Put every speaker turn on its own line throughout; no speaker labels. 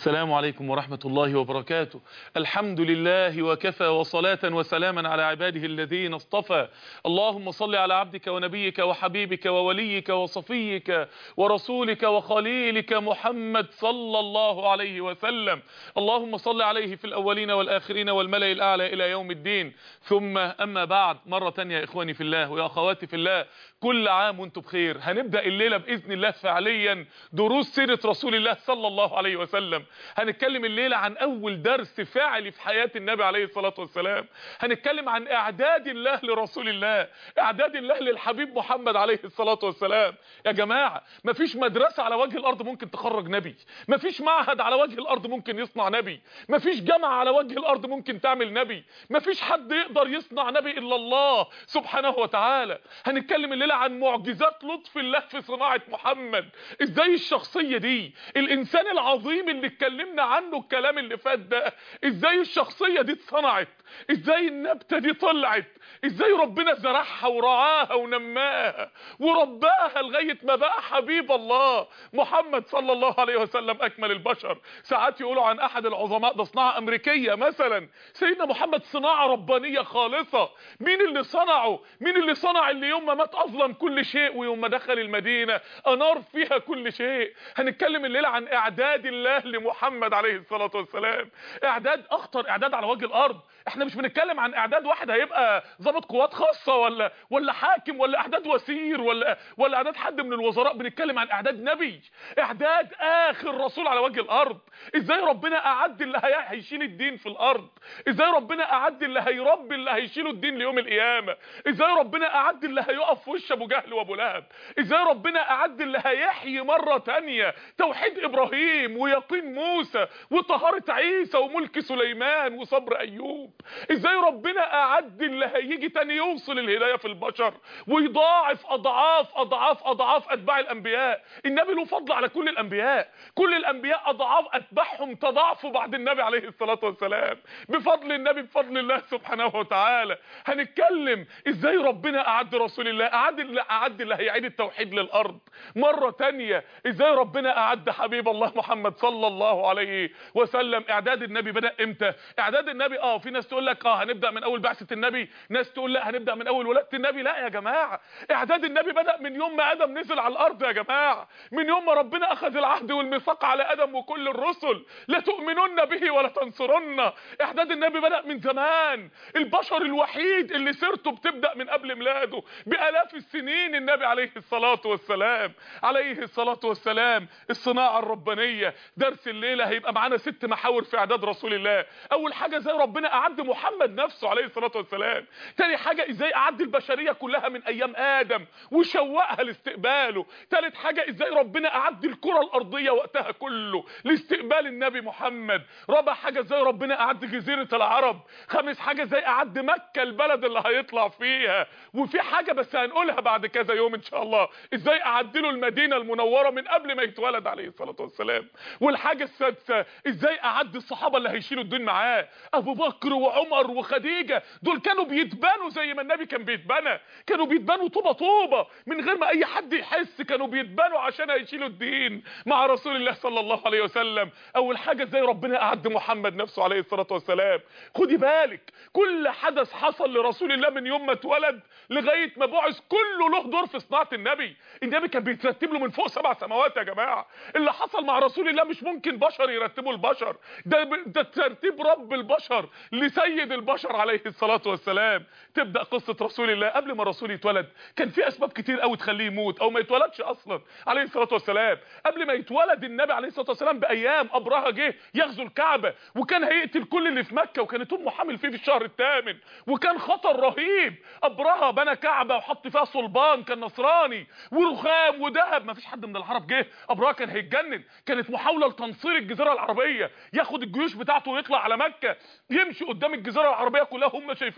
السلام عليكم ورحمة الله وبركاته الحمد لله وكفى وصلاة وسلاما على عباده الذين اصطفى اللهم صل على عبدك ونبيك وحبيبك ووليك وصفيك ورسولك وخليلك محمد صلى الله عليه وسلم اللهم صل عليه في الأولين والآخرين والملأ الأعلى إلى يوم الدين ثم أما بعد مرة تانية يا إخواني في الله ويا أخواتي في الله كل عام وانتم بخير هنبدأ الليلة بإذن الله فعليا دروس سيرة رسول الله صلى الله عليه وسلم هنتكلم الليلة عن أول درس فعلي في حياة النبي عليه الصلاة والسلام هنتكلم عن إعداد الله لرسول الله إعداد الله للحبيب محمد عليه الصلاة والسلام يا جماعة مفيش مدرسة على وجه الأرض ممكن تخرج نبي مفيش معهد على وجه الأرض ممكن يصنع نبي مفيش جامعة على وجه الأرض ممكن تعمل نبي مفيش حد يقدر يصنع نبي إلا الله سبحانه وتعالى هنتكلم الليلة عن معجزات لطف الله في صناعة محمد ازاي الشخصية دي الإنسان العظيم اللي اتكلمنا عنه الكلام اللي فات ده ازاي الشخصية دي اتصنعت ازاي النبتة دي طلعت ازاي ربنا زرعها ورعاها ونماها ورباها لغاية ما بقى حبيب الله محمد صلى الله عليه وسلم اكمل البشر ساعات يقولوا عن احد العظماء ده صناعة امريكية مثلا سيدنا محمد صناعة ربانية خالصة مين اللي صنعه مين اللي صنع اللي يوم ما مات اظلم كل شيء ويوم ما دخل المدينة انار فيها كل شيء هنتكلم الليلة عن اعداد الله لمحمد عليه الصلاة والسلام اعداد اخطر اعداد على وجه الارض احنا مش بنتكلم عن اعداد واحد هيبقى ضابط قوات خاصة ولا ولا حاكم ولا اعداد وزير ولا ولا اعداد حد من الوزراء بنتكلم عن اعداد نبي اعداد اخر رسول على وجه الارض ازاي ربنا اعد اللي هي- هيشيل الدين في الارض ازاي ربنا اعد اللي هيربي اللي هيشيلوا الدين ليوم القيامه ازاي ربنا اعد اللي هيقف في وش ابو جهل وابو لهب ازاي ربنا اعد اللي هيحيي مره تانية توحيد ابراهيم ويقين موسى وطهاره عيسى وملك سليمان وصبر ايوب ازاي ربنا اعد اللي هيجي تاني يوصل الهدايه في البشر ويضاعف اضعاف اضعاف اضعاف اتباع الانبياء النبي له فضل على كل الانبياء كل الانبياء اضعاف اتباعهم تضاعفوا بعد النبي عليه الصلاه والسلام بفضل النبي بفضل الله سبحانه وتعالى هنتكلم ازاي ربنا اعد رسول الله اعد اللي اعد اللي هيعيد التوحيد للارض مره تانية ازاي ربنا اعد حبيب الله محمد صلى الله عليه وسلم اعداد النبي بدا امتى اعداد النبي اه في ناس تقول لك اه هنبدا من اول بعثه النبي ناس تقول لا هنبدا من اول ولاده النبي لا يا جماعه اعداد النبي بدا من يوم ما ادم نزل على الارض يا جماعه من يوم ما ربنا اخذ العهد والميثاق على ادم وكل الرسل لا تؤمنن به ولا تنصرن اعداد النبي بدا من زمان البشر الوحيد اللي سيرته بتبدا من قبل ميلاده بالاف السنين النبي عليه الصلاه والسلام عليه الصلاه والسلام الصناعه الربانيه درس الليله هيبقى معانا ست محاور في اعداد رسول الله اول حاجه زي ربنا اعد محمد نفسه عليه الصلاه والسلام تاني حاجه ازاي اعد البشريه كلها من ايام ادم وشوقها لاستقباله تالت حاجه ازاي ربنا اعد الكره الارضيه وقتها كله لاستقبال النبي محمد رابع حاجه ازاي ربنا اعد جزيره العرب خامس حاجه ازاي اعد مكه البلد اللي هيطلع فيها وفي حاجه بس هنقولها بعد كذا يوم ان شاء الله ازاي اعد له المدينه المنوره من قبل ما يتولد عليه الصلاه والسلام والحاجه السادسه ازاي اعد الصحابه اللي هيشيلوا الدين معاه ابو بكر وعمر وخديجه دول كانوا بيتبانوا زي ما النبي كان بيتبنى كانوا بيتبانوا طوبه طوبه من غير ما اي حد يحس كانوا بيتبانوا عشان هيشيلوا الدين مع رسول الله صلى الله عليه وسلم اول حاجه ازاي ربنا اعد محمد نفسه عليه الصلاه والسلام خدي بالك كل حدث حصل لرسول الله من يوم ما اتولد لغايه ما بعث كله له دور في صناعه النبي النبي كان بيترتب له من فوق سبع سماوات يا جماعه اللي حصل مع رسول الله مش ممكن بشر يرتبوا البشر ده ده ترتيب رب البشر لسيد البشر عليه الصلاه والسلام تبدا قصه رسول الله قبل ما الرسول يتولد كان في اسباب كتير قوي تخليه يموت او ما يتولدش اصلا عليه الصلاه والسلام قبل ما يتولد النبي عليه الصلاه والسلام بايام ابرهه جه يغزو الكعبه وكان هيقتل كل اللي في مكه وكانت امه حامل فيه في الشهر الثامن وكان خطر رهيب ابرهه بنى كعبه وحط فيها صلبان كان نصراني ورخام وذهب ما فيش حد من العرب جه ابرهه كان هيتجنن كانت محاوله لتنصير الجزيره العربيه ياخد الجيوش بتاعته ويطلع على مكه يمشي قدام الجزيره العربيه كلها هم شايفين ابرهه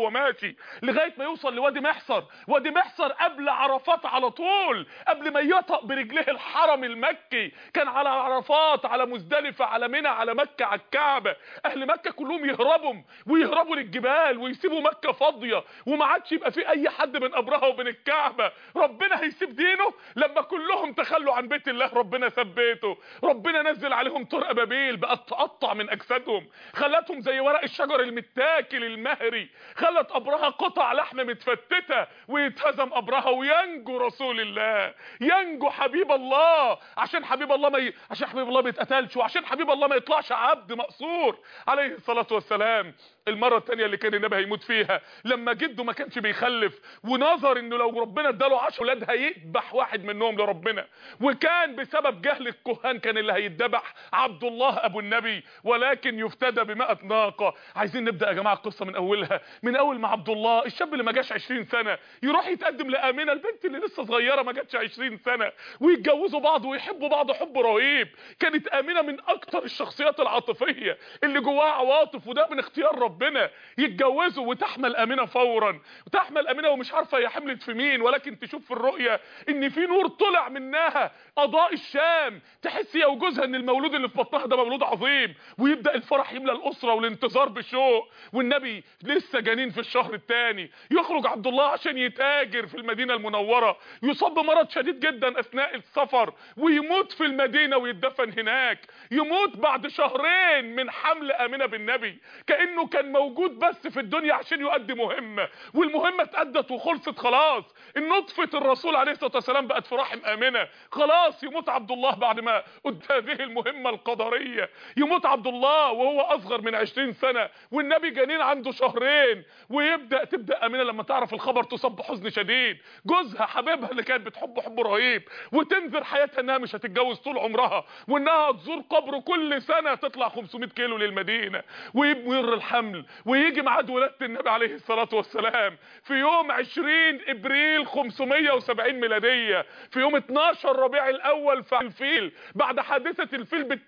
وهو ماشي لغايه ما يوصل لوادي محصر وادي محصر قبل عرفات على طول قبل ما يطأ برجليه الحرم المكي كان على عرفات على مزدلفه على منى على مكه على الكعبه اهل مكه كلهم يهربوا ويهربوا للجبال ويسيبوا مكه فاضيه وما عادش يبقى في اي حد بين ابرهه وبين الكعبه ربنا هيسيب دينه لما كلهم تخلوا عن بيت الله ربنا ثبته ربنا نزل عليهم طرق ابابيل بقت تقطع من اجسادهم خلتهم زي ورق الشجر المتاكل المهري خلت ابرهه قطع لحم متفتته ويتهزم ابرهه وينجو رسول الله ينجو حبيب الله عشان حبيب الله ما ي... عشان حبيب الله ما يتقتلش وعشان حبيب الله ما يطلعش عبد مقصور عليه الصلاه والسلام المره الثانيه اللي كان النبي هيموت فيها لما جده ما كانش بيخلف ونظر انه لو ربنا اداله 10 اولاد هيذبح واحد منهم لربنا وكان بسبب جهل الكهان كان اللي هيتذبح عبد الله ابو النبي ولكن يفتدى ب100 ناقه عايزين نبدا يا جماعه القصه من اولها من اول ما عبد الله الشاب اللي ما جاش 20 سنه يروح يتقدم لامينه البنت اللي لسه صغيره ما جاتش 20 سنه ويتجوزوا بعض ويحبوا بعض حب رهيب كانت امينه من اكتر الشخصيات العاطفيه اللي جواها عواطف وده من اختيار ربنا يتجوزوا وتحمل امينه فورا وتحمل امينه ومش عارفه هي حملت في مين ولكن تشوف في الرؤيه ان في نور طلع منها اضاء الشام تحس هي وجوزها ان المولود اللي في بطنها ده مولود عظيم ويبدا الفرح يملى الاسره والانتظار بشوق والنبي لسه جنين في الشهر الثاني يخرج عبد الله عشان يتاجر في المدينه المنوره يصاب بمرض شديد جدا اثناء السفر ويموت في المدينه ويدفن هناك يموت بعد شهرين من حمل امنه بالنبي كانه كان موجود بس في الدنيا عشان يؤدي مهمه والمهمه اتادت وخلصت خلاص النطفه الرسول عليه الصلاه والسلام بقت في رحم امنه خلاص يموت عبد الله بعد ما قد هذه المهمه القدريه يموت عبد الله وهو اصغر من 20 سنه والنبي جنين عنده شهرين ويبدا تبدا امنه لما تعرف الخبر تصاب بحزن شديد جوزها حبيبها اللي كانت بتحبه حب رهيب وتنذر حياتها انها مش هتتجوز طول عمرها وانها تزور قبره كل سنه تطلع 500 كيلو للمدينه ويمر الحمل ويجي ميعاد ولاده النبي عليه الصلاه والسلام في يوم 20 ابريل 570 ميلاديه في يوم 12 ربيع الاول في الفيل بعد حادثه الفيل ب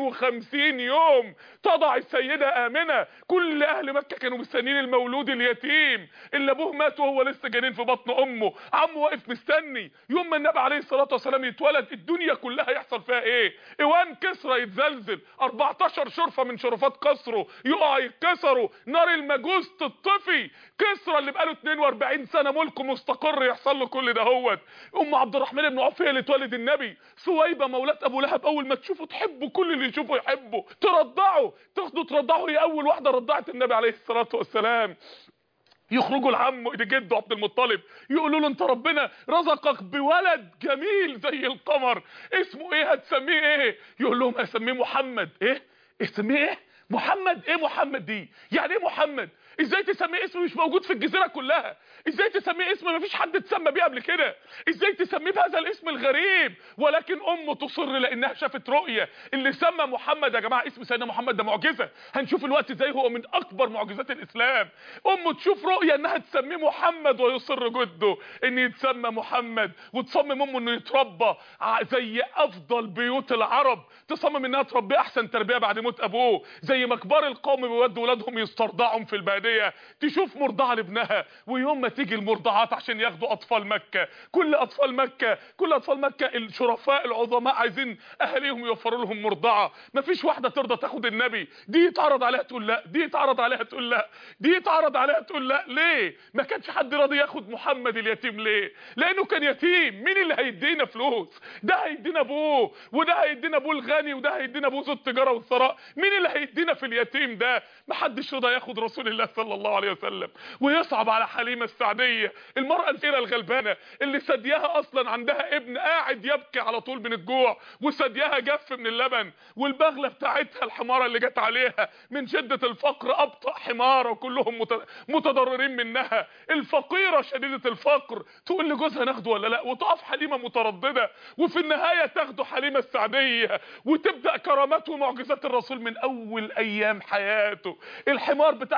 52 يوم تضع السيده امنه كل اهل مكه كانوا مستنيين المولود اليتيم اللي ابوه مات وهو لسه جنين في بطن امه عمه واقف مستني يوم ما النبي عليه الصلاه والسلام يتولد الدنيا كلها يحصل فيها ايه ايوان كسرى يتزلزل 14 شرفه من شرفات قصره يقع يتكسروا نار المجوس تطفي كسرى اللي بقاله 42 سنه ملكه مستقر يحصل له كل دهوت ام عبد الرحمن بن عوف هي اللي تولد النبي سويبه مولاه ابو لهب اول ما تشوفه تحبه كل اللي يشوفه يحبه ترضعه تاخده ترضعه هي اول واحده رضعت النبي عليه الصلاه والسلام يخرجوا لعمه جده عبد المطلب يقولوا له انت ربنا رزقك بولد جميل زي القمر اسمه ايه هتسميه ايه يقول لهم هسميه محمد ايه اسميه ايه محمد ايه محمد دي يعني ايه محمد ازاي تسميه اسم مش موجود في الجزيره كلها ازاي تسميه اسم ما فيش حد اتسمى بيه قبل كده ازاي تسميه بهذا الاسم الغريب ولكن امه تصر لانها شافت رؤيه اللي سمى محمد يا جماعه اسم سيدنا محمد ده معجزه هنشوف الوقت ازاي هو من اكبر معجزات الاسلام امه تشوف رؤيه انها تسميه محمد ويصر جده ان يتسمى محمد وتصمم امه انه يتربى زي افضل بيوت العرب تصمم انها تربيه احسن تربيه بعد موت ابوه زي ما كبار القوم بيودوا ولادهم يسترضعهم في الباديه تشوف مرضعه لابنها ويوم ما تيجي المرضعات عشان ياخدوا اطفال مكه كل اطفال مكه كل اطفال مكه الشرفاء العظماء عايزين اهاليهم يوفروا لهم مرضعه مفيش واحده ترضى تاخد النبي دي يتعرض عليها تقول لا دي يتعرض عليها تقول لا دي يتعرض عليها تقول لا ليه ما كانش حد راضي ياخد محمد اليتيم ليه لانه كان يتيم مين اللي هيدينا فلوس ده هيدينا ابوه وده هيدينا ابوه الغني وده هيدينا ابوه ذو التجاره والثراء مين اللي هيدينا في اليتيم ده محدش رضى ياخد رسول الله صلى الله عليه وسلم ويصعب على حليمه السعديه المراه الفقيره الغلبانه اللي ثديها اصلا عندها ابن قاعد يبكي على طول من الجوع وثديها جف من اللبن والبغله بتاعتها الحماره اللي جت عليها من شده الفقر ابطا حماره وكلهم متضررين منها الفقيره شديده الفقر تقول لجوزها ناخده ولا لا وتقف حليمه متردده وفي النهايه تاخده حليمه السعديه وتبدا كرامات ومعجزات الرسول من اول ايام حياته الحمار بتاع السيده حليمه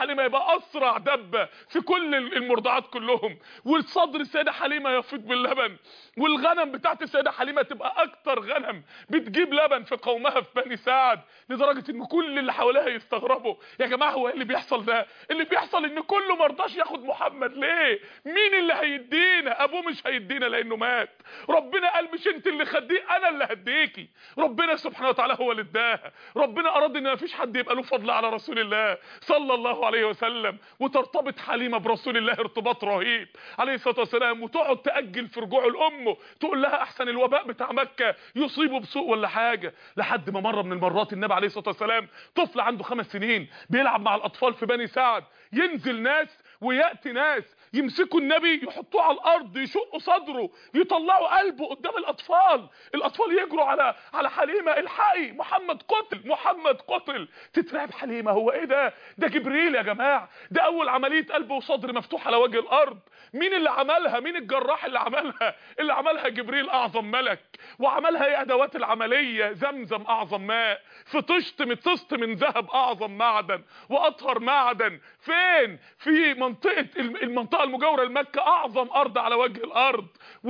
حليمه يبقى اسرع دبه في كل المرضعات كلهم والصدر السيده حليمه يفيض باللبن والغنم بتاعت السيده حليمه تبقى اكتر غنم بتجيب لبن في قومها في بني سعد لدرجه ان كل اللي حواليها يستغربوا يا جماعه هو ايه اللي بيحصل ده اللي بيحصل ان كله مرضاش ياخد محمد ليه مين اللي هيدينا ابوه مش هيدينا لانه مات ربنا قال مش انت اللي خديه انا اللي هديكي ربنا سبحانه وتعالى هو اللي اداها ربنا اراد ان مفيش حد يبقى له فضل على رسول الله صلى الله عليه وسلم وترتبط حليمه برسول الله ارتباط رهيب عليه الصلاه والسلام وتقعد تاجل في رجوعه لامه تقول لها احسن الوباء بتاع مكه يصيبه بسوء ولا حاجه لحد ما مره من المرات النبي عليه الصلاه والسلام طفل عنده خمس سنين بيلعب مع الاطفال في بني سعد ينزل ناس وياتي ناس يمسكوا النبي يحطوه على الارض يشقوا صدره يطلعوا قلبه قدام الاطفال الاطفال يجروا على على حليمه الحقي محمد قتل محمد قتل تترعب حليمه هو ايه ده ده جبريل يا جماعه ده اول عمليه قلب وصدر مفتوح على وجه الارض مين اللي عملها مين الجراح اللي عملها اللي عملها جبريل اعظم ملك وعملها ايه ادوات العمليه زمزم اعظم ماء في طشت متصت من ذهب اعظم معدن واطهر معدن فين في منطقه المنطقه المجاوره لمكه اعظم ارض على وجه الارض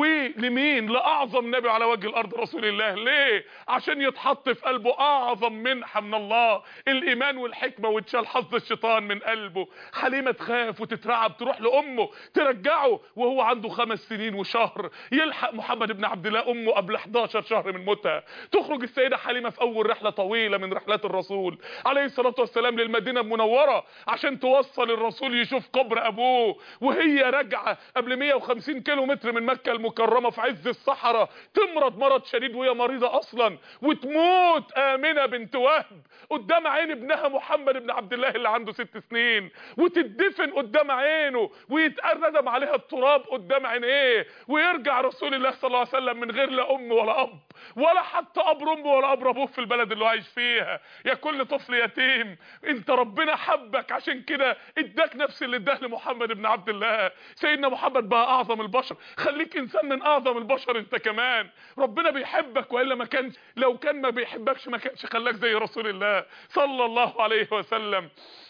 ولمين لاعظم نبي على وجه الارض رسول الله ليه عشان يتحط في قلبه اعظم منحه من الله الايمان والحكمه وتشال حظ الشيطان من قلبه حليمه تخاف وتترعب تروح لامه ترجعه وهو عنده خمس سنين وشهر يلحق محمد بن عبد الله امه قبل 11 شهر من موتها تخرج السيده حليمه في اول رحله طويله من رحلات الرسول عليه الصلاه والسلام للمدينه المنوره عشان توصل الرسول يشوف قبر ابوه وهي راجعه قبل 150 كيلو متر من مكه المكرمه في عز الصحراء تمرض مرض شديد وهي مريضه اصلا وتموت امنه بنت وهب قدام عين ابنها محمد بن عبد الله اللي عنده ست سنين وتدفن قدام عينه ويتردم عليها التراب قدام عينيه ويرجع رسول الله صلى الله عليه وسلم من غير لا ام ولا اب ولا حتى قبر امه ولا قبر ابوه في البلد اللي هو عايش فيها يا كل طفل يتيم انت ربنا حبك عشان كده اداك نفس اللي اداه لمحمد بن عبد الله سيدنا محمد بقى اعظم البشر خليك انسان من اعظم البشر انت كمان ربنا بيحبك والا ما كانش لو كان ما بيحبكش ما كانش خلاك زي رسول الله صلى الله عليه وسلم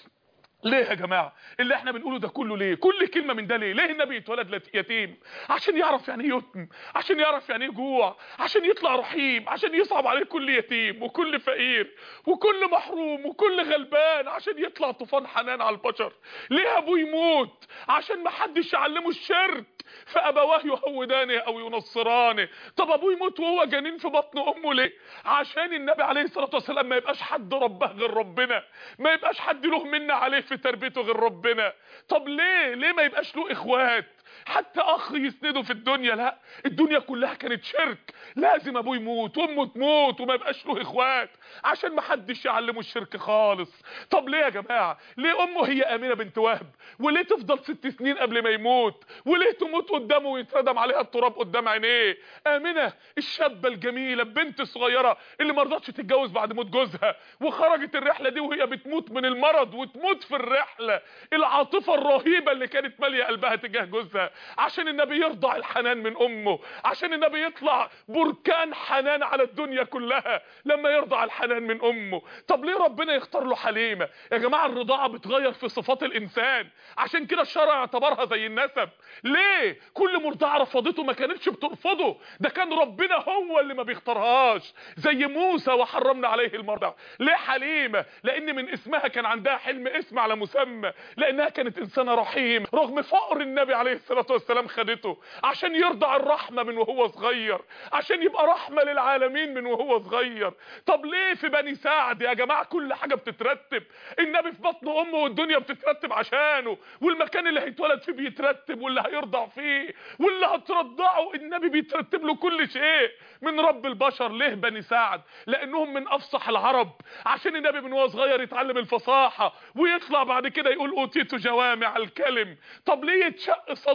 ليه يا جماعه اللي احنا بنقوله ده كله ليه كل كلمه من ده ليه ليه النبي اتولد يتيم عشان يعرف يعني ايه يتم عشان يعرف يعني ايه جوع عشان يطلع رحيم عشان يصعب عليه كل يتيم وكل فقير وكل محروم وكل غلبان عشان يطلع طوفان حنان على البشر ليه ابوه يموت عشان ما حدش يعلمه الشرك فابواه يهودانه او ينصرانه طب ابوه يموت وهو جنين في بطن امه ليه عشان النبي عليه الصلاه والسلام ما يبقاش حد ربه غير ربنا ما يبقاش حد له منه عليه في تربيته غير ربنا طب ليه ليه ما يبقاش له اخوات حتى اخ يسنده في الدنيا لا الدنيا كلها كانت شرك لازم ابوه يموت وامه تموت وما يبقاش له اخوات عشان ما حدش يعلمه الشرك خالص طب ليه يا جماعه ليه امه هي امينه بنت وهب وليه تفضل ست سنين قبل ما يموت وليه تموت قدامه ويتردم عليها التراب قدام عينيه امنه الشابه الجميله البنت الصغيره اللي ما رضتش تتجوز بعد موت جوزها وخرجت الرحله دي وهي بتموت من المرض وتموت في الرحله العاطفه الرهيبه اللي كانت ماليه قلبها تجاه جوزها عشان النبي يرضع الحنان من امه عشان النبي يطلع بركان حنان على الدنيا كلها لما يرضع الحنان من امه طب ليه ربنا يختار له حليمه يا جماعه الرضاعه بتغير في صفات الانسان عشان كده الشرع اعتبرها زي النسب ليه كل مرضعه رفضته ما كانتش بترفضه ده كان ربنا هو اللي ما بيختارهاش زي موسى وحرمنا عليه المرضع ليه حليمه لان من اسمها كان عندها حلم اسم على مسمى لانها كانت انسانه رحيم رغم فقر النبي عليه الصلاه والسلام خدته عشان يرضع الرحمه من وهو صغير عشان يبقى رحمه للعالمين من وهو صغير طب ليه في بني سعد يا جماعه كل حاجه بتترتب النبي في بطن امه والدنيا بتترتب عشانه والمكان اللي هيتولد فيه بيترتب واللي هيرضع فيه واللي هترضعه النبي بيترتب له كل شيء من رب البشر ليه بني سعد لانهم من افصح العرب عشان النبي من وهو صغير يتعلم الفصاحه ويطلع بعد كده يقول اوتيت جوامع الكلم طب ليه يتشق صدره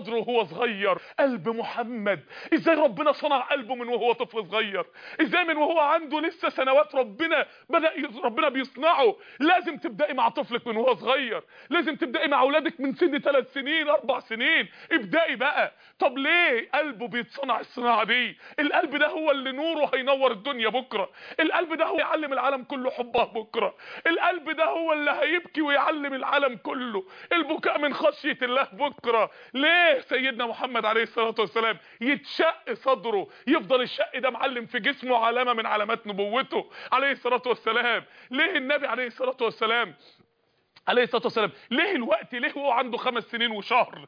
صدره وهو صغير قلب محمد ازاي ربنا صنع قلبه من وهو طفل صغير ازاي من وهو عنده لسه سنوات ربنا بدأ ربنا بيصنعه لازم تبدأي مع طفلك من وهو صغير لازم تبدأي مع اولادك من سن ثلاث سنين اربع سنين ابدأي بقى طب ليه قلبه بيتصنع الصناعة دي القلب ده هو اللي نوره هينور الدنيا بكرة القلب ده هو يعلم العالم كله حبه بكرة القلب ده هو اللي هيبكي ويعلم العالم كله البكاء من خشية الله بكرة ليه سيدنا محمد عليه الصلاة والسلام يتشق صدره يفضل الشق ده معلم في جسمه علامة من علامات نبوته عليه الصلاة والسلام ليه النبي عليه الصلاة والسلام عليه الصلاه والسلام ليه الوقت ليه هو عنده خمس سنين وشهر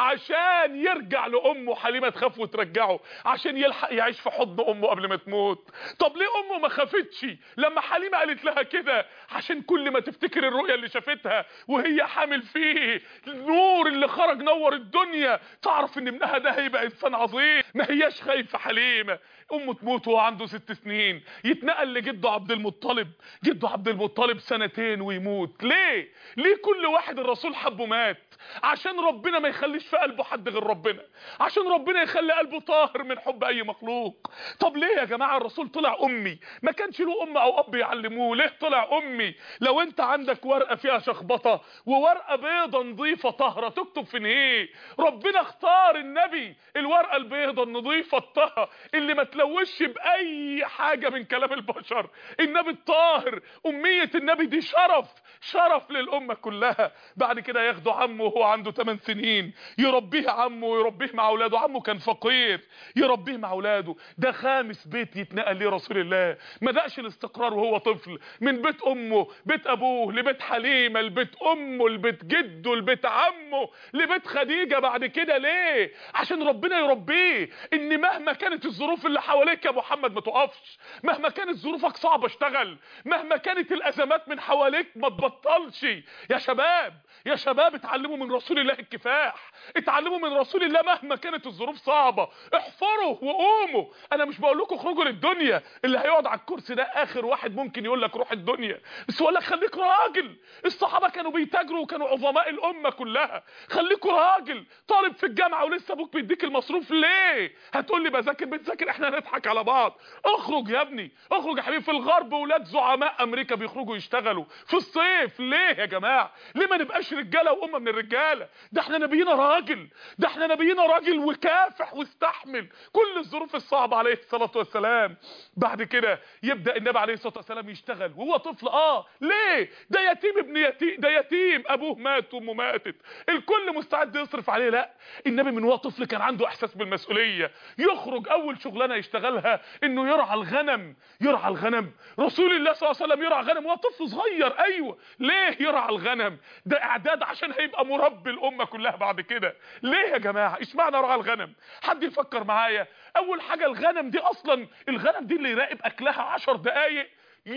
عشان يرجع لامه حليمه تخاف وترجعه عشان يلحق يعيش في حضن امه قبل ما تموت طب ليه امه ما خافتش لما حليمه قالت لها كده عشان كل ما تفتكر الرؤيه اللي شافتها وهي حامل فيه النور اللي خرج نور الدنيا تعرف ان ابنها ده هيبقى انسان عظيم ما هياش خايفه حليمه امه تموت وهو عنده ست سنين يتنقل لجده عبد المطلب جده عبد المطلب سنتين ويموت ليه ليه كل واحد الرسول حبه مات عشان ربنا ما يخليش في قلبه حد غير ربنا عشان ربنا يخلي قلبه طاهر من حب اي مخلوق طب ليه يا جماعه الرسول طلع امي ما كانش له ام او اب يعلموه ليه طلع امي لو انت عندك ورقه فيها شخبطه وورقه بيضه نظيفه طاهره تكتب في ايه ربنا اختار النبي الورقه البيضه النظيفه الطاهره اللي ما تلوش باي حاجه من كلام البشر النبي الطاهر اميه النبي دي شرف شرف للامه كلها بعد كده ياخده عمه وهو عنده 8 سنين يربيه عمه ويربيه مع اولاده عمه كان فقير يربيه مع اولاده ده خامس بيت يتنقل ليه رسول الله ما دقش الاستقرار وهو طفل من بيت امه بيت ابوه لبيت حليمه لبيت امه لبيت جده لبيت عمه لبيت خديجه بعد كده ليه عشان ربنا يربيه ان مهما كانت الظروف اللي حواليك يا محمد ما تقفش مهما كانت ظروفك صعبه اشتغل مهما كانت الازمات من حواليك ما تبطلش يا شباب يا شباب اتعلموا من رسول الله الكفاح اتعلموا من رسول الله مهما كانت الظروف صعبة احفروا وقوموا انا مش بقول لكم اخرجوا للدنيا اللي هيقعد على الكرسي ده اخر واحد ممكن يقول لك روح الدنيا بس بقول لك خليك راجل الصحابة كانوا بيتاجروا وكانوا عظماء الامة كلها خليكوا راجل طالب في الجامعة ولسه ابوك بيديك المصروف ليه هتقول لي بذاكر بتذاكر احنا هنضحك على بعض اخرج يا ابني اخرج يا حبيبي في الغرب ولاد زعماء امريكا بيخرجوا يشتغلوا في الصيف ليه يا جماعة ليه ما نبقاش رجالة وامة من الرجالة ده احنا نبينا راجل ده احنا نبينا راجل وكافح واستحمل كل الظروف الصعبة عليه الصلاة والسلام بعد كده يبدأ النبي عليه الصلاة والسلام يشتغل وهو طفل اه ليه ده يتيم ابن يتيم ده يتيم ابوه مات وامه ماتت الكل مستعد يصرف عليه لا النبي من هو طفل كان عنده احساس بالمسؤولية يخرج اول شغلانة يشتغلها انه يرعى الغنم يرعى الغنم رسول الله صلى الله عليه وسلم يرعى غنم وهو طفل صغير ايوه ليه يرعى الغنم ده اعداد عشان هيبقى مربي الامه كلها بعد كده ليه يا جماعه اشمعنى رعى الغنم حد يفكر معايا اول حاجه الغنم دي اصلا الغنم دي اللي يراقب اكلها عشر دقايق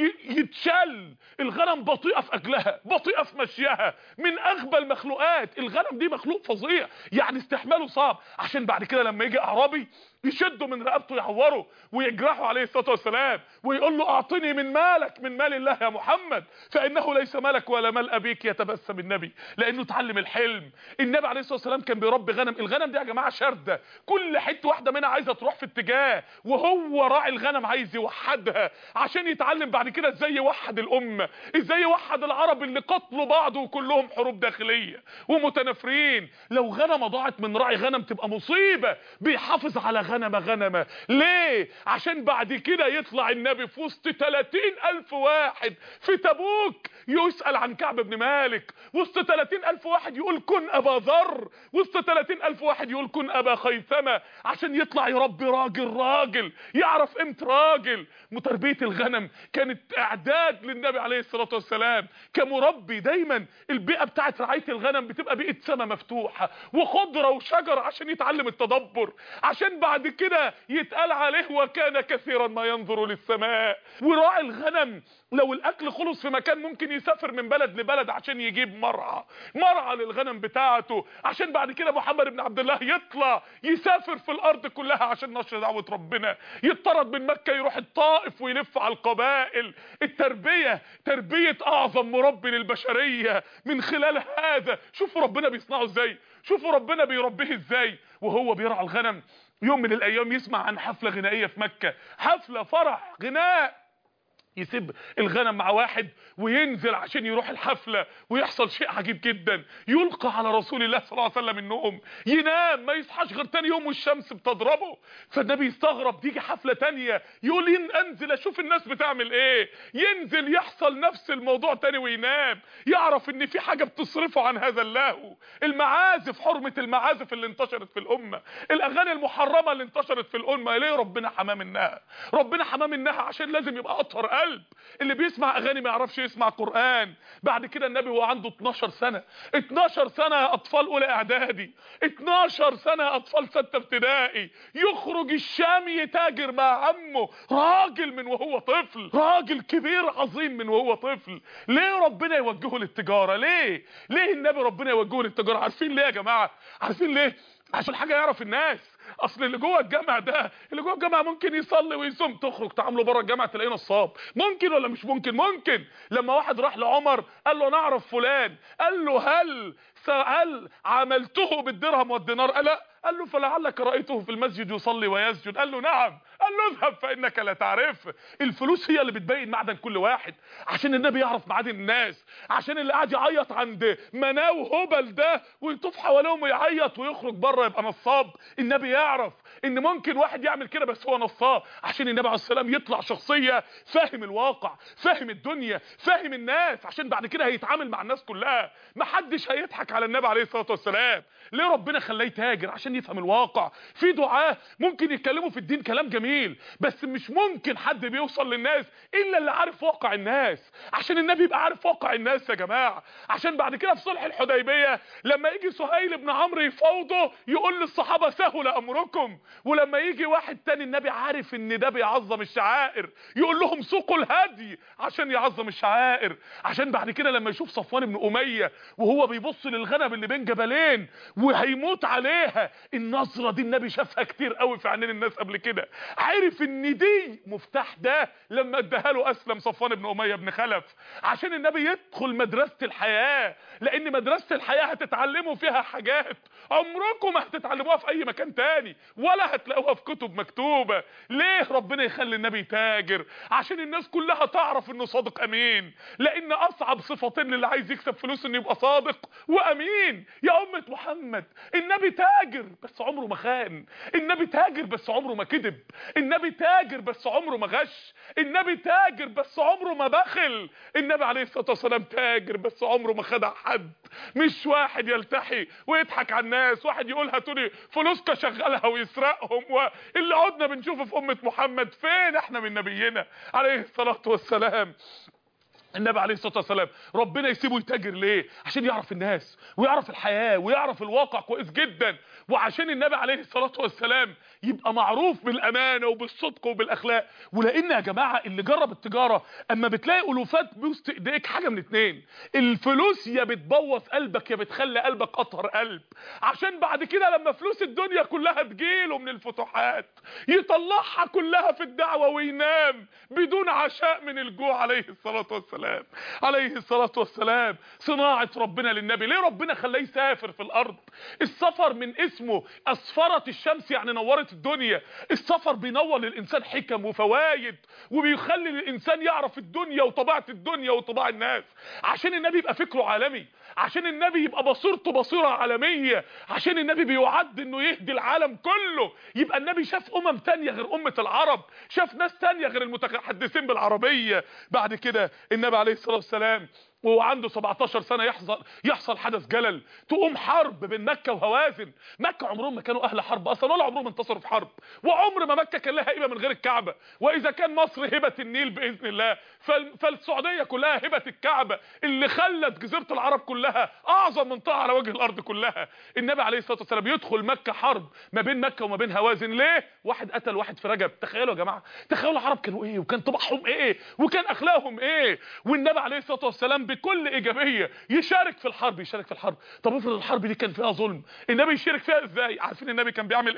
يتشل الغنم بطيئة في أكلها بطيئة في مشيها من أغبى المخلوقات الغنم دي مخلوق فظيع يعني استحماله صعب عشان بعد كده لما يجي أعرابي يشده من رقبته يعوره ويجرحه عليه الصلاة والسلام ويقول له أعطني من مالك من مال الله يا محمد فإنه ليس مالك ولا مال أبيك يتبسم النبي لأنه اتعلم الحلم النبي عليه الصلاة والسلام كان بيربي غنم الغنم دي يا جماعة شردة كل حتة واحدة منها عايزة تروح في اتجاه وهو راعي الغنم عايز يوحدها عشان يتعلم بعد كده ازاي يوحد الأمة ازاي يوحد العرب اللي قتلوا بعض وكلهم حروب داخلية ومتنافرين لو غنمة ضاعت من راعي غنم تبقى مصيبة بيحافظ على غنمة غنمة ليه عشان بعد كده يطلع النبي في وسط 30 ألف واحد في تبوك يسأل عن كعب بن مالك وسط 30 ألف واحد يقول كن أبا ذر وسط 30 ألف واحد يقول كن أبا خيثمة عشان يطلع يربي راجل راجل يعرف قيمة راجل متربية الغنم كانت إعداد للنبي عليه الصلاة والسلام كمربي دايما البيئة بتاعت رعاية الغنم بتبقى بيئة سما مفتوحة وخضرة وشجر عشان يتعلم التدبر عشان بعد كده يتقال عليه وكان كثيرا ما ينظر للسماء وراعي الغنم لو الاكل خلص في مكان ممكن يسافر من بلد لبلد عشان يجيب مرعى مرعى للغنم بتاعته عشان بعد كده محمد بن عبد الله يطلع يسافر في الارض كلها عشان نشر دعوه ربنا يطرد من مكه يروح الطائف ويلف على القبائل التربيه تربيه اعظم مربي للبشريه من خلال هذا شوفوا ربنا بيصنعه ازاي شوفوا ربنا بيربيه ازاي وهو بيرعى الغنم يوم من الايام يسمع عن حفله غنائيه في مكه حفله فرح غناء يسيب الغنم مع واحد وينزل عشان يروح الحفلة ويحصل شيء عجيب جدا يلقى على رسول الله صلى الله عليه وسلم النوم ينام ما يصحاش غير تاني يوم والشمس بتضربه فالنبي يستغرب تيجي حفلة تانية يقول ين انزل اشوف الناس بتعمل ايه ينزل يحصل نفس الموضوع تاني وينام يعرف ان في حاجة بتصرفه عن هذا اللهو المعازف حرمة المعازف اللي انتشرت في الامة الاغاني المحرمة اللي انتشرت في الامة ليه ربنا حماه منها ربنا حماه منها عشان لازم يبقى اطهر قلب اللي بيسمع اغاني ما يعرفش يسمع قران بعد كده النبي وهو عنده 12 سنه 12 سنه اطفال اولى اعدادي 12 سنه اطفال سته ابتدائي يخرج الشام يتاجر مع عمه راجل من وهو طفل راجل كبير عظيم من وهو طفل ليه ربنا يوجهه للتجاره ليه ليه النبي ربنا يوجهه للتجاره عارفين ليه يا جماعه عارفين ليه عشان حاجه يعرف الناس اصل اللي جوه الجامع ده اللي جوه الجامع ممكن يصلي ويصوم تخرج تعامله بره الجامع تلاقيه نصاب ممكن ولا مش ممكن ممكن لما واحد راح لعمر قال له نعرف فلان قال له هل هل عملته بالدرهم والدينار قال لا قال له فلعلك رايته في المسجد يصلي ويسجد قال له نعم قال له اذهب فانك لا تعرف الفلوس هي اللي بتبين معدن كل واحد عشان النبي يعرف معادن الناس عشان اللي قاعد يعيط عند مناو هبل ده ويطوف حواليهم ويعيط ويخرج بره يبقى نصاب النبي يعرف ان ممكن واحد يعمل كده بس هو نصاب عشان النبي عليه السلام يطلع شخصيه فاهم الواقع فاهم الدنيا فاهم الناس عشان بعد كده هيتعامل مع الناس كلها محدش هيضحك على النبي عليه الصلاه والسلام ليه ربنا خلاه يتاجر عشان يفهم الواقع في دعاه ممكن يتكلموا في الدين كلام جميل بس مش ممكن حد بيوصل للناس الا اللي عارف واقع الناس عشان النبي يبقى عارف واقع الناس يا جماعه عشان بعد كده في صلح الحديبيه لما يجي سهيل بن عمرو يفاوضه يقول للصحابه سهل امركم ولما يجي واحد تاني النبي عارف ان ده بيعظم الشعائر يقول لهم سوقوا الهدي عشان يعظم الشعائر عشان بعد كده لما يشوف صفوان بن اميه وهو بيبص للغنم اللي بين جبلين وهيموت عليها النظره دي النبي شافها كتير قوي في عينين الناس قبل كده عارف ان دي مفتاح ده لما اداها له اسلم صفوان بن اميه بن خلف عشان النبي يدخل مدرسه الحياه لان مدرسه الحياه هتتعلموا فيها حاجات عمركم ما هتتعلموها في اي مكان تاني ولا هتلاقوها في كتب مكتوبه ليه ربنا يخلي النبي تاجر عشان الناس كلها تعرف انه صادق امين لان اصعب صفتين للي عايز يكسب فلوس انه يبقى صادق وامين يا امه محمد النبي تاجر بس عمره ما خان النبي تاجر بس عمره ما كذب النبي تاجر بس عمره ما غش النبي تاجر بس عمره ما بخل النبي عليه الصلاه والسلام تاجر بس عمره ما خدع حد مش واحد يلتحي ويضحك على الناس واحد يقول هاتولي فلوسك شغلها ويسرقهم واللي عدنا بنشوفه في امه محمد فين احنا من نبينا عليه الصلاه والسلام النبي عليه الصلاه والسلام ربنا يسيبه يتاجر ليه عشان يعرف الناس ويعرف الحياه ويعرف الواقع كويس جدا وعشان النبي عليه الصلاه والسلام يبقى معروف بالامانه وبالصدق وبالاخلاق ولان يا جماعه اللي جرب التجاره اما بتلاقي الوفات بوسط ايديك حاجه من اتنين الفلوس يا بتبوظ قلبك يا بتخلي قلبك اطهر قلب عشان بعد كده لما فلوس الدنيا كلها تجيله من الفتوحات يطلعها كلها في الدعوه وينام بدون عشاء من الجوع عليه الصلاه والسلام عليه الصلاه والسلام صناعه ربنا للنبي ليه ربنا خلاه يسافر في الارض السفر من اسمه اسفرت الشمس يعني نورت الدنيا السفر بينور للانسان حكم وفوايد وبيخلي الانسان يعرف الدنيا وطبيعه الدنيا وطباع الناس عشان النبي يبقى فكره عالمي عشان النبي يبقى بصيرته بصيره عالميه عشان النبي بيعد انه يهدي العالم كله يبقى النبي شاف امم تانية غير امه العرب شاف ناس تانية غير المتحدثين بالعربيه بعد كده النبي عليه الصلاه والسلام وهو عنده 17 سنه يحصل يحصل حدث جلل تقوم حرب بين مكه وهوازن مكه عمرهم ما كانوا اهل حرب اصلا ولا عمرهم انتصروا في حرب وعمر ما مكه كان لها هبه من غير الكعبه واذا كان مصر هبه النيل باذن الله فالسعوديه كلها هبه الكعبه اللي خلت جزيره العرب كلها اعظم منطقه على وجه الارض كلها النبي عليه الصلاه والسلام يدخل مكه حرب ما بين مكه وما بين هوازن ليه واحد قتل واحد في رجب تخيلوا يا جماعه تخيلوا العرب كانوا ايه وكان طباعهم ايه وكان اخلاقهم ايه والنبي عليه الصلاه والسلام بكل ايجابيه يشارك في الحرب يشارك في الحرب طب افرض الحرب دي كان فيها ظلم النبي يشارك فيها ازاي عارفين النبي كان بيعمل ايه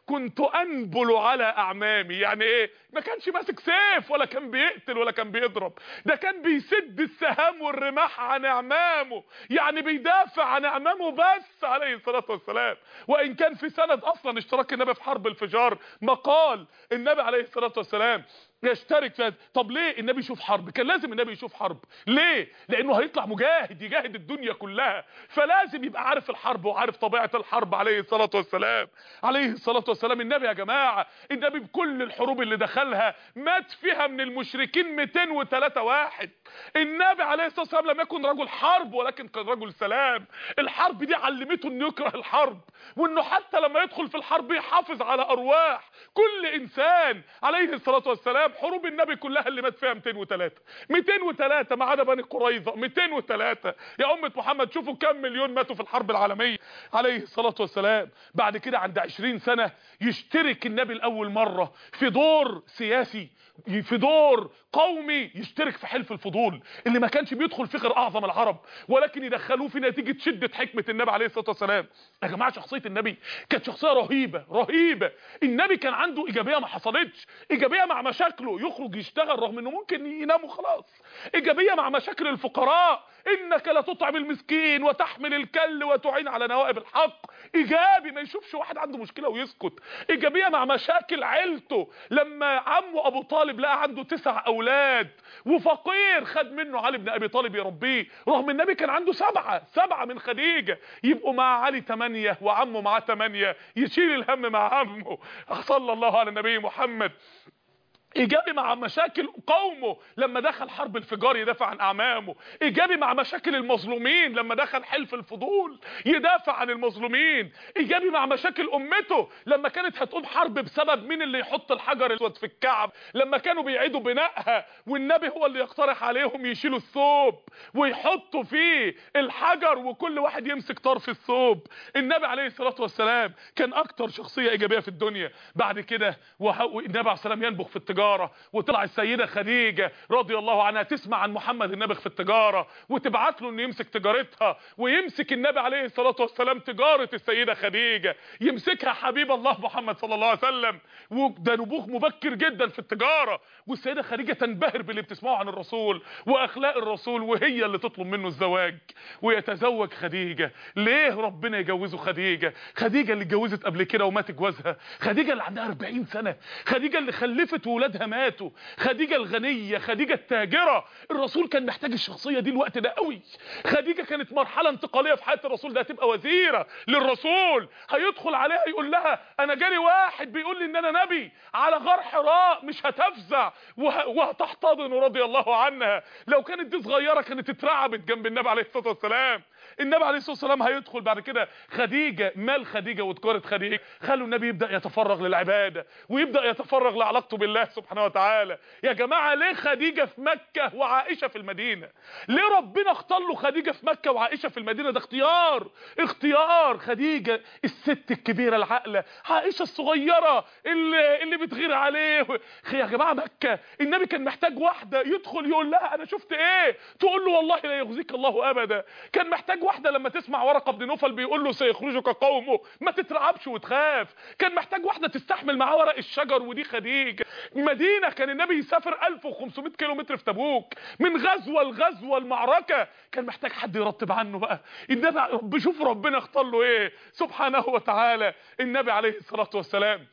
كنت انبل على اعمامي يعني ايه ما كانش ماسك سيف ولا كان بيقتل ولا كان بيضرب ده كان بيسد السهام والرماح عن اعمامه يعني بيدافع عن اعمامه بس عليه الصلاه والسلام وان كان في سند اصلا اشتراك النبي في حرب الفجار مقال النبي عليه الصلاه والسلام يشترك في هذا طب ليه النبي يشوف حرب كان لازم النبي يشوف حرب ليه لانه هيطلع مجاهد يجاهد الدنيا كلها فلازم يبقى عارف الحرب وعارف طبيعه الحرب عليه الصلاه والسلام عليه الصلاه والسلام النبي يا جماعه النبي بكل الحروب اللي دخلها مات فيها من المشركين 203 واحد النبي عليه الصلاه والسلام لم يكن رجل حرب ولكن كان رجل سلام الحرب دي علمته انه يكره الحرب وانه حتى لما يدخل في الحرب يحافظ على ارواح كل انسان عليه الصلاه والسلام حروب النبي كلها اللي مات فيها 203 203 ما عدا بني قريظه 203 يا امه محمد شوفوا كم مليون ماتوا في الحرب العالميه عليه الصلاه والسلام بعد كده عند 20 سنه يشترك النبي لاول مره في دور سياسي في دور قومي يشترك في حلف الفضول اللي ما كانش بيدخل فيه غير اعظم العرب ولكن يدخلوه في نتيجه شده حكمه النبي عليه الصلاه والسلام يا جماعه شخصيه النبي كانت شخصيه رهيبه رهيبه النبي كان عنده ايجابيه ما حصلتش ايجابيه مع مشاكله يخرج يشتغل رغم انه ممكن ينام وخلاص ايجابيه مع مشاكل الفقراء انك لا تطعم المسكين وتحمل الكل وتعين على نوائب الحق ايجابي ما يشوفش واحد عنده مشكله ويسكت ايجابيه مع مشاكل عيلته لما عمه ابو طالب لقى عنده تسع اولاد وفقير خد منه علي بن ابي طالب يربيه رغم النبي كان عنده سبعه سبعه من خديجه يبقوا مع علي ثمانيه وعمه معاه ثمانيه يشيل الهم مع عمه صلى الله على النبي محمد ايجابي مع مشاكل قومه لما دخل حرب الفجار يدافع عن اعمامه ايجابي مع مشاكل المظلومين لما دخل حلف الفضول يدافع عن المظلومين ايجابي مع مشاكل امته لما كانت هتقوم حرب بسبب مين اللي يحط الحجر الاسود في الكعب لما كانوا بيعيدوا بنائها والنبي هو اللي يقترح عليهم يشيلوا الثوب ويحطوا فيه الحجر وكل واحد يمسك طرف الثوب النبي عليه الصلاه والسلام كان اكتر شخصيه ايجابيه في الدنيا بعد كده النبي عليه السلام ينبخ في التجاره التجارة وطلع السيدة خديجة رضي الله عنها تسمع عن محمد النبي في التجارة وتبعت له انه يمسك تجارتها ويمسك النبي عليه الصلاة والسلام تجارة السيدة خديجة يمسكها حبيب الله محمد صلى الله عليه وسلم وده نبوغ مبكر جدا في التجارة والسيدة خديجة تنبهر باللي بتسمعه عن الرسول واخلاق الرسول وهي اللي تطلب منه الزواج ويتزوج خديجة ليه ربنا يجوزه خديجة خديجة اللي اتجوزت قبل كده ومات جوازها خديجة اللي عندها 40 سنة خديجة اللي خلفت ولاد ولادها ماتوا خديجة الغنية خديجة التاجرة الرسول كان محتاج الشخصية دي الوقت ده قوي خديجة كانت مرحلة انتقالية في حياة الرسول ده هتبقى وزيرة للرسول هيدخل عليها يقول لها انا جالي واحد بيقول لي ان انا نبي على غار حراء مش هتفزع وه... وهتحتضن رضي الله عنها لو كانت دي صغيرة كانت اترعبت جنب النبي عليه الصلاة والسلام النبي عليه الصلاه والسلام هيدخل بعد كده خديجه مال خديجه وتجاره خديجه خلوا النبي يبدا يتفرغ للعباده ويبدا يتفرغ لعلاقته بالله سبحانه وتعالى يا جماعه ليه خديجه في مكه وعائشه في المدينه ليه ربنا اختار له خديجه في مكه وعائشه في المدينه ده اختيار اختيار خديجه الست الكبيره العاقله عائشه الصغيره اللي اللي بتغير عليه يا جماعه مكه النبي كان محتاج واحده يدخل يقول لها انا شفت ايه تقول له والله لا يخزيك الله ابدا كان محتاج واحده لما تسمع ورقه بن نوفل بيقول له سيخرجك قومه ما تترعبش وتخاف كان محتاج واحده تستحمل معاه ورق الشجر ودي خديجه مدينه كان النبي يسافر 1500 كيلو متر في تبوك من غزوه لغزوه المعركه كان محتاج حد يرتب عنه بقى النبي رب شوف ربنا اختار له ايه سبحانه وتعالى النبي عليه الصلاه والسلام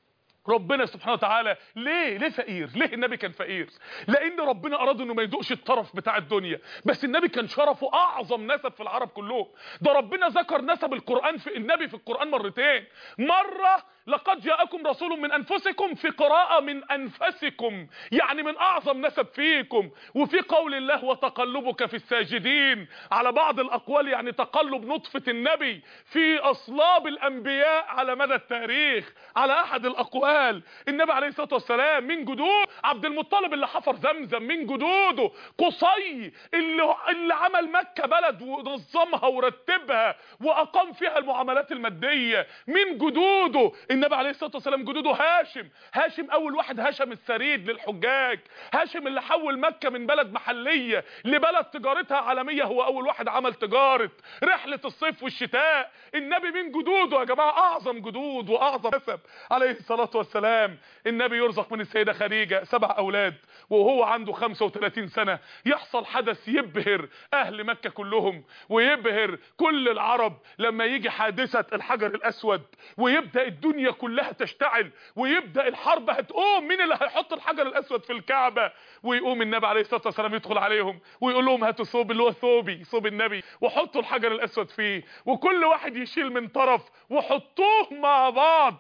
ربنا سبحانه وتعالى ليه ليه فقير ليه النبي كان فقير لان ربنا اراد انه ما يدوقش الطرف بتاع الدنيا بس النبي كان شرفه اعظم نسب في العرب كلهم ده ربنا ذكر نسب القران في النبي في القران مرتين مره لقد جاءكم رسول من انفسكم في قراءه من انفسكم يعني من اعظم نسب فيكم وفي قول الله وتقلبك في الساجدين على بعض الاقوال يعني تقلب نطفه النبي في اصلاب الانبياء على مدى التاريخ على احد الاقوال النبي عليه الصلاه والسلام من جدود عبد المطلب اللي حفر زمزم من جدوده قصي اللي اللي عمل مكه بلد ونظمها ورتبها واقام فيها المعاملات الماديه من جدوده النبي عليه الصلاه والسلام جدوده هاشم هاشم اول واحد هشم السريد للحجاج هاشم اللي حول مكه من بلد محليه لبلد تجارتها عالميه هو اول واحد عمل تجاره رحله الصيف والشتاء النبي من جدوده يا جماعه اعظم جدود واعظم نسب عليه الصلاه والسلام النبي يرزق من السيده خديجه سبع اولاد وهو عنده 35 سنه يحصل حدث يبهر اهل مكه كلهم ويبهر كل العرب لما يجي حادثه الحجر الاسود ويبدا الدنيا كلها تشتعل ويبدا الحرب هتقوم مين اللي هيحط الحجر الاسود في الكعبه ويقوم النبي عليه الصلاه والسلام يدخل عليهم ويقول لهم هاتوا ثوب اللي هو ثوبي ثوب النبي وحطوا الحجر الاسود فيه وكل واحد يشيل من طرف وحطوه مع بعض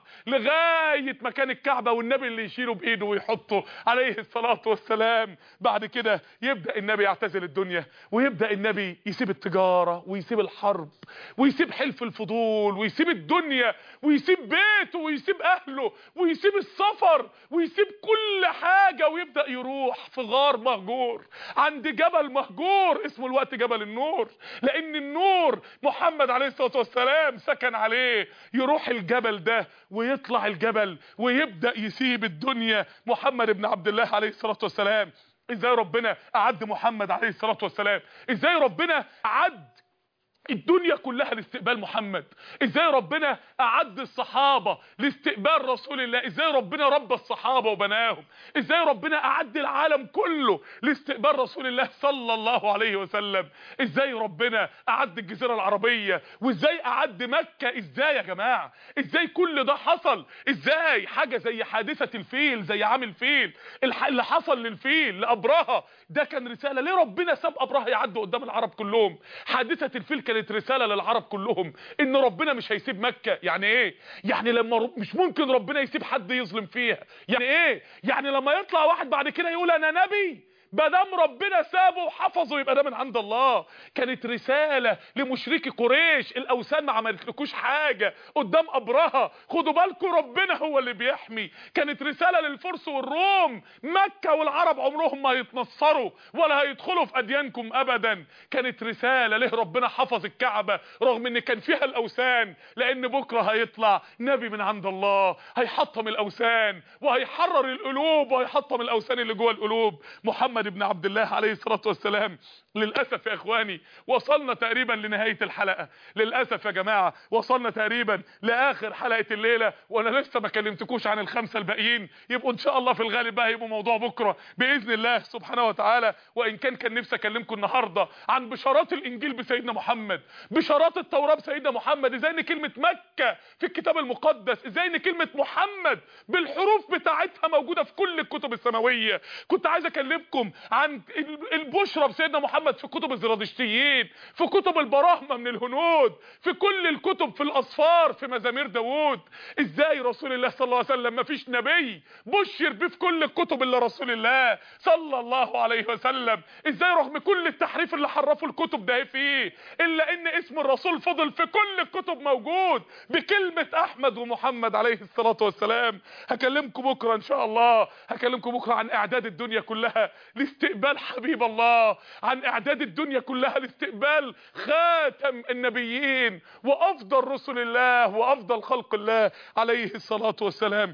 لغايه مكان الكعبه والنبي اللي يشيله بايده ويحطه عليه الصلاه والسلام بعد كده يبدا النبي يعتزل الدنيا ويبدا النبي يسيب التجاره ويسيب الحرب ويسيب حلف الفضول ويسيب الدنيا ويسيب بيته ويسيب اهله ويسيب السفر ويسيب كل حاجه ويبدا يروح في غار مهجور عند جبل مهجور اسمه الوقت جبل النور لان النور محمد عليه الصلاه والسلام سكن عليه يروح الجبل ده ويطلع الجبل ويبدا يسيب الدنيا محمد بن عبد الله عليه الصلاه والسلام ازاي ربنا اعد محمد عليه الصلاه والسلام ازاي ربنا اعد الدنيا كلها لاستقبال محمد ازاي ربنا اعد الصحابة لاستقبال رسول الله ازاي ربنا ربى الصحابة وبناهم ازاي ربنا اعد العالم كله لاستقبال رسول الله صلى الله عليه وسلم ازاي ربنا اعد الجزيرة العربية وازاي اعد مكة ازاي يا جماعة ازاي كل ده حصل ازاي حاجة زي حادثة الفيل زي عام الفيل الح- اللي حصل للفيل لابرهة ده كان رسالة ليه ربنا ساب ابرهة يعدوا قدام العرب كلهم حادثة الفيل كانت رسالة للعرب كلهم ان ربنا مش هيسيب مكة يعني ايه يعني لما رب مش ممكن ربنا يسيب حد يظلم فيها يعني ايه يعني لما يطلع واحد بعد كده يقول انا نبي مادام ربنا سابه وحفظه يبقى ده من عند الله كانت رسالة لمشركي قريش الاوثان ما عملتلكوش حاجة قدام ابرهة خدوا بالكم ربنا هو اللي بيحمي كانت رسالة للفرس والروم مكة والعرب عمرهم ما هيتنصروا ولا هيدخلوا في اديانكم ابدا كانت رسالة ليه ربنا حفظ الكعبة رغم ان كان فيها الاوثان لان بكرة هيطلع نبي من عند الله هيحطم الاوثان وهيحرر القلوب وهيحطم الاوثان اللي جوه القلوب محمد بن عبد الله عليه الصلاة والسلام للأسف يا إخواني وصلنا تقريبا لنهاية الحلقة للأسف يا جماعة وصلنا تقريبا لآخر حلقة الليلة وأنا لسه ما كلمتكوش عن الخمسة الباقيين يبقوا إن شاء الله في الغالب بقى يبقوا موضوع بكرة بإذن الله سبحانه وتعالى وإن كان كان نفسي أكلمكم النهاردة عن بشارات الإنجيل بسيدنا محمد بشارات التوراة بسيدنا محمد إزاي إن كلمة مكة في الكتاب المقدس إزاي إن كلمة محمد بالحروف بتاعتها موجودة في كل الكتب السماوية كنت عايز أكلمكم عن البشرى بسيدنا محمد في كتب الزرادشتيين في كتب البراهمة من الهنود في كل الكتب في الأصفار في مزامير داوود ازاي رسول الله صلى الله عليه وسلم ما فيش نبي بشر بيه في كل الكتب الا رسول الله صلى الله عليه وسلم ازاي رغم كل التحريف اللي حرفوا الكتب ده فيه الا ان اسم الرسول فضل في كل الكتب موجود بكلمة احمد ومحمد عليه الصلاة والسلام هكلمكم بكرة ان شاء الله هكلمكم بكرة عن اعداد الدنيا كلها لاستقبال حبيب الله عن اعداد الدنيا كلها لاستقبال خاتم النبيين وافضل رسل الله وافضل خلق الله عليه الصلاة والسلام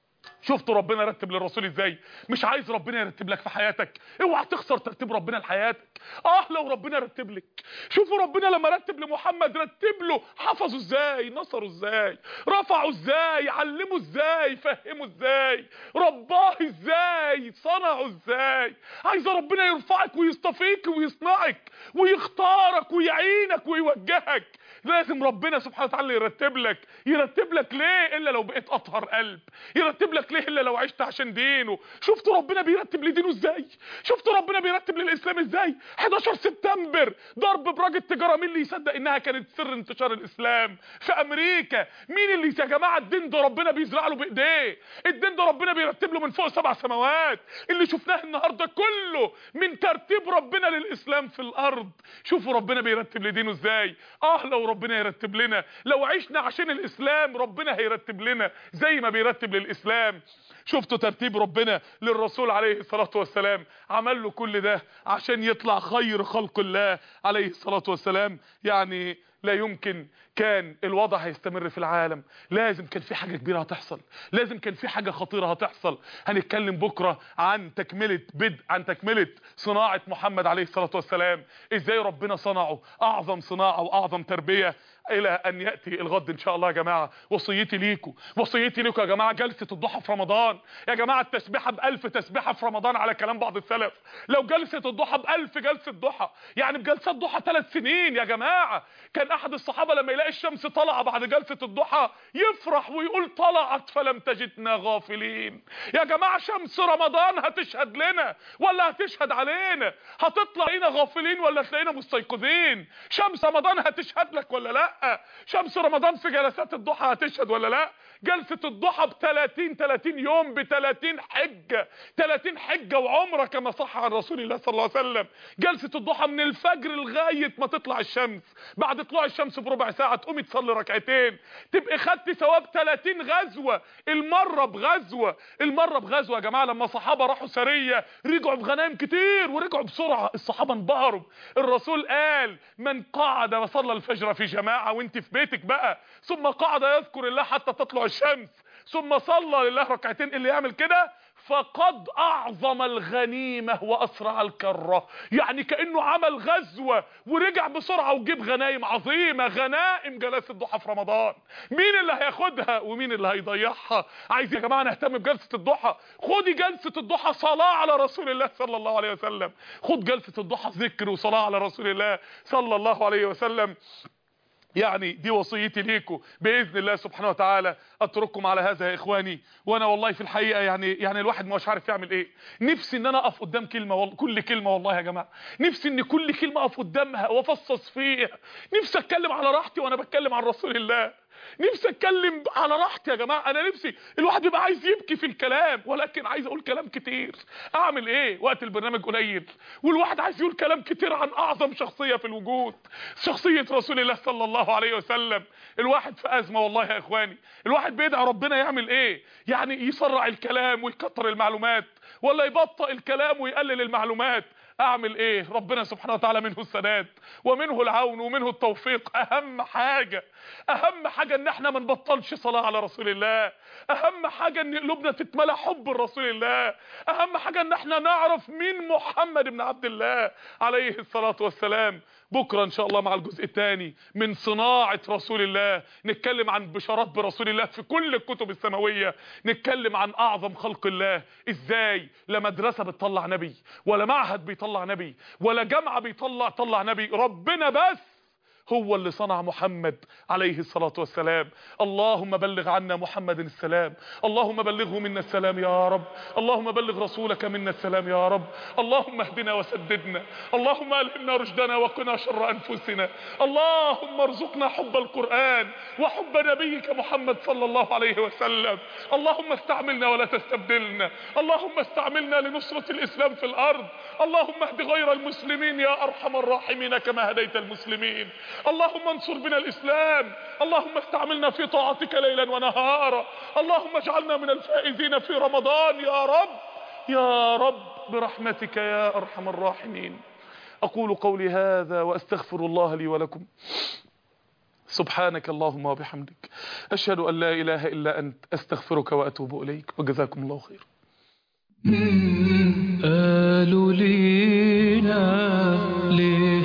شفتوا ربنا رتب للرسول ازاي مش عايز ربنا يرتب لك في حياتك اوعى تخسر ترتيب ربنا لحياتك اه لو ربنا رتب لك شوفوا ربنا لما رتب لمحمد رتب له حفظه ازاي نصره ازاي رفعه ازاي علمه ازاي فهمه ازاي رباه ازاي صنعه ازاي عايز ربنا يرفعك ويصطفيك ويصنعك ويختارك ويعينك ويوجهك لازم ربنا سبحانه وتعالى يرتب لك يرتب لك ليه الا لو بقيت اطهر قلب يرتب لك ليه الا لو عشت عشان دينه شفتوا ربنا بيرتب لدينه ازاي شفتوا ربنا بيرتب للاسلام ازاي 11 سبتمبر ضرب براج التجاره مين اللي يصدق انها كانت سر انتشار الاسلام في امريكا مين اللي يا جماعه الدين ده ربنا بيزرع له بايديه الدين ده ربنا بيرتب له من فوق سبع سماوات اللي شفناه النهارده كله من ترتيب ربنا للاسلام في الارض شوفوا ربنا بيرتب لدينه ازاي اه لو ربنا يرتب لنا لو عشنا عشان الاسلام ربنا هيرتب لنا زي ما بيرتب للاسلام شفتوا ترتيب ربنا للرسول عليه الصلاة والسلام عمل له كل ده عشان يطلع خير خلق الله عليه الصلاة والسلام يعني لا يمكن كان الوضع هيستمر في العالم لازم كان في حاجة كبيرة هتحصل لازم كان في حاجة خطيرة هتحصل هنتكلم بكرة عن تكملة بدء عن تكملة صناعة محمد عليه الصلاة والسلام ازاي ربنا صنعه اعظم صناعة واعظم تربية الى ان ياتي الغد ان شاء الله يا جماعه وصيتي ليكم وصيتي ليكم يا جماعه جلسه الضحى في رمضان يا جماعه التسبيحه ب1000 تسبيحه في رمضان على كلام بعض السلف لو جلسه الضحى ب1000 جلسه ضحى يعني بجلسات ضحى ثلاث سنين يا جماعه كان احد الصحابه لما يلاقي الشمس طالعه بعد جلسه الضحى يفرح ويقول طلعت فلم تجدنا غافلين يا جماعه شمس رمضان هتشهد لنا ولا هتشهد علينا هتطلع لنا غافلين ولا تلاقينا مستيقظين شمس رمضان هتشهد لك ولا لا شمس رمضان في جلسات الضحى هتشهد ولا لا جلسة الضحى ب 30 30 يوم ب 30 حجة 30 حجة وعمرة كما صح عن رسول الله صلى الله عليه وسلم جلسة الضحى من الفجر لغاية ما تطلع الشمس بعد طلوع الشمس بربع ساعة تقومي تصلي ركعتين تبقي خدتي ثواب 30 غزوة المرة بغزوة المرة بغزوة يا جماعة لما صحابة راحوا سرية رجعوا بغنائم كتير ورجعوا بسرعة الصحابة انبهروا الرسول قال من قعد وصلى الفجر في جماعة وانت في بيتك بقى ثم قعد يذكر الله حتى تطلع الشمس ثم صلى لله ركعتين اللي يعمل كده فقد اعظم الغنيمة واسرع الكرة يعني كأنه عمل غزوة ورجع بسرعة وجيب غنايم عظيمة غنائم جلسة الضحى في رمضان مين اللي هياخدها ومين اللي هيضيعها عايز يا جماعة نهتم بجلسة الضحى خدي جلسة الضحى صلاة على رسول الله صلى الله عليه وسلم خد جلسة الضحى ذكر وصلاة على رسول الله صلى الله عليه وسلم يعني دي وصيتي ليكم باذن الله سبحانه وتعالى اترككم على هذا يا اخواني وانا والله في الحقيقه يعني يعني الواحد مش عارف يعمل ايه نفسي ان انا اقف قدام كلمه والله كل كلمه والله يا جماعه نفسي ان كل كلمه اقف قدامها وافصص فيها نفسي اتكلم على راحتي وانا بتكلم عن رسول الله نفسي اتكلم على راحتي يا جماعه انا نفسي الواحد بيبقى عايز يبكي في الكلام ولكن عايز اقول كلام كتير اعمل ايه وقت البرنامج قليل والواحد عايز يقول كلام كتير عن اعظم شخصيه في الوجود شخصيه رسول الله صلى الله عليه وسلم الواحد في ازمه والله يا اخواني الواحد بيدعي ربنا يعمل ايه يعني يسرع الكلام ويكتر المعلومات ولا يبطئ الكلام ويقلل المعلومات اعمل ايه ربنا سبحانه وتعالى منه السداد ومنه العون ومنه التوفيق اهم حاجة اهم حاجة ان احنا ما نبطلش صلاة على رسول الله اهم حاجة ان قلوبنا تتملى حب رسول الله اهم حاجة ان احنا نعرف مين محمد بن عبد الله عليه الصلاة والسلام بكرة ان شاء الله مع الجزء الثاني من صناعة رسول الله نتكلم عن بشارات برسول الله في كل الكتب السماوية نتكلم عن اعظم خلق الله ازاي لا مدرسة بتطلع نبي ولا معهد بيطلع نبي ولا جامعة بيطلع طلع نبي ربنا بس هو اللي صنع محمد عليه الصلاة والسلام اللهم بلغ عنا محمد السلام اللهم بلغه منا السلام يا رب اللهم بلغ رسولك منا السلام يا رب اللهم اهدنا وسددنا اللهم ألهمنا رشدنا وقنا شر أنفسنا اللهم ارزقنا حب القرآن وحب نبيك محمد صلى الله عليه وسلم اللهم استعملنا ولا تستبدلنا اللهم استعملنا لنصرة الإسلام في الأرض اللهم اهد غير المسلمين يا أرحم الراحمين كما هديت المسلمين اللهم انصر بنا الإسلام اللهم استعملنا في طاعتك ليلا ونهارا اللهم اجعلنا من الفائزين في رمضان يا رب يا رب برحمتك يا أرحم الراحمين أقول قولي هذا وأستغفر الله لي ولكم سبحانك اللهم وبحمدك أشهد أن لا إله إلا أنت أستغفرك وأتوب إليك وجزاكم الله خير
قالوا لينا ليه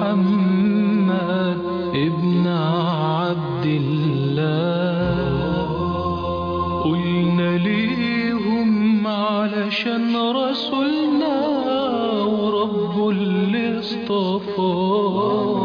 محمد ابن عبد الله قلنا ليهم علشان رسولنا ورب اللي اصطفاه